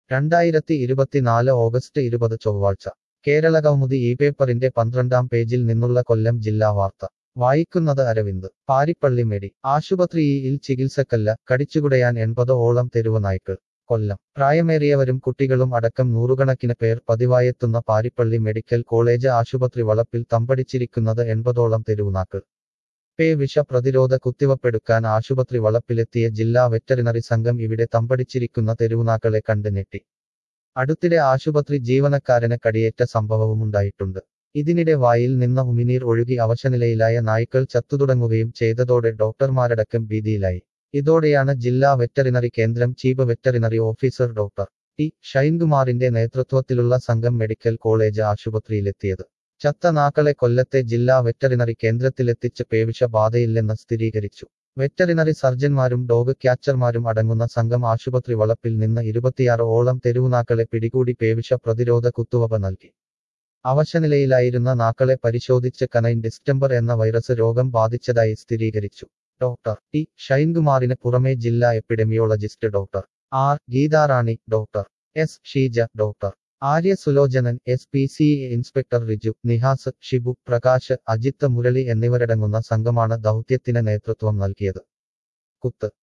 രണ്ടായിരത്തി ഇരുപത്തിനാല് ഓഗസ്റ്റ് ഇരുപത് ചൊവ്വാഴ്ച കേരള കൗമുദി ഈ പേപ്പറിന്റെ പന്ത്രണ്ടാം പേജിൽ നിന്നുള്ള കൊല്ലം ജില്ലാ വാർത്ത വായിക്കുന്നത് അരവിന്ദ് പാരിപ്പള്ളി മെഡി ആശുപത്രിയിൽ ചികിത്സക്കല്ല കടിച്ചുകുടയാൻ എൺപത് ഓളം തെരുവ് നായ്ക്കൾ കൊല്ലം പ്രായമേറിയവരും കുട്ടികളും അടക്കം നൂറുകണക്കിന് പേർ പതിവായെത്തുന്ന പാരിപ്പള്ളി മെഡിക്കൽ കോളേജ് ആശുപത്രി വളപ്പിൽ തമ്പടിച്ചിരിക്കുന്നത് എൺപതോളം തെരുവുനാക്കൾ പേ വിഷ പ്രതിരോധ കുത്തിവപ്പെടുക്കാൻ ആശുപത്രി വളപ്പിലെത്തിയ ജില്ലാ വെറ്ററിനറി സംഘം ഇവിടെ തമ്പടിച്ചിരിക്കുന്ന തെരുവുനാക്കളെ കണ്ട് ഞെട്ടി അടുത്തിടെ ആശുപത്രി ജീവനക്കാരന് കടിയേറ്റ സംഭവവുമുണ്ടായിട്ടുണ്ട് ഇതിനിടെ വായിൽ നിന്ന് ഉമിനീർ ഒഴുകി അവശനിലയിലായ നായ്ക്കൾ ചത്തുതുടങ്ങുകയും ചെയ്തതോടെ ഡോക്ടർമാരടക്കം ഭീതിയിലായി ഇതോടെയാണ് ജില്ലാ വെറ്ററിനറി കേന്ദ്രം chief veterinary officer doctor T ഷൈൻകുമാറിന്റെ നേതൃത്വത്തിലുള്ള സംഘം മെഡിക്കൽ കോളേജ് ആശുപത്രിയിലെത്തിയത് ചത്ത നാക്കളെ കൊല്ലത്തെ ജില്ലാ വെറ്ററിനറി കേന്ദ്രത്തിലെത്തിച്ച് പേവിഷ ബാധയില്ലെന്ന് സ്ഥിരീകരിച്ചു വെറ്ററിനറി സർജന്മാരും ഡോഗ് ക്യാച്ചർമാരും അടങ്ങുന്ന സംഘം ആശുപത്രി വളപ്പിൽ നിന്ന് ഇരുപത്തിയാറ് ഓളം തെരുവുനാക്കളെ പിടികൂടി പേവിഷ പ്രതിരോധ കുത്തുവപ നൽകി അവശനിലയിലായിരുന്ന നാക്കളെ പരിശോധിച്ച് കനൈൻ ഡിസ്റ്റംബർ എന്ന വൈറസ് രോഗം ബാധിച്ചതായി സ്ഥിരീകരിച്ചു ഡോക്ടർ ടി ഷൈൻകുമാറിന് പുറമെ ജില്ലാ epidemiologist doctor R Geetharani doctor S Sheeja doctor Arya Sulochanan S P C inspector Riju Nihas Shibu Prakash Ajith Murali എന്നിവരടങ്ങുന്ന സംഘമാണ് ദൗത്യത്തിന് നേതൃത്വം നൽകിയത് കുത്ത്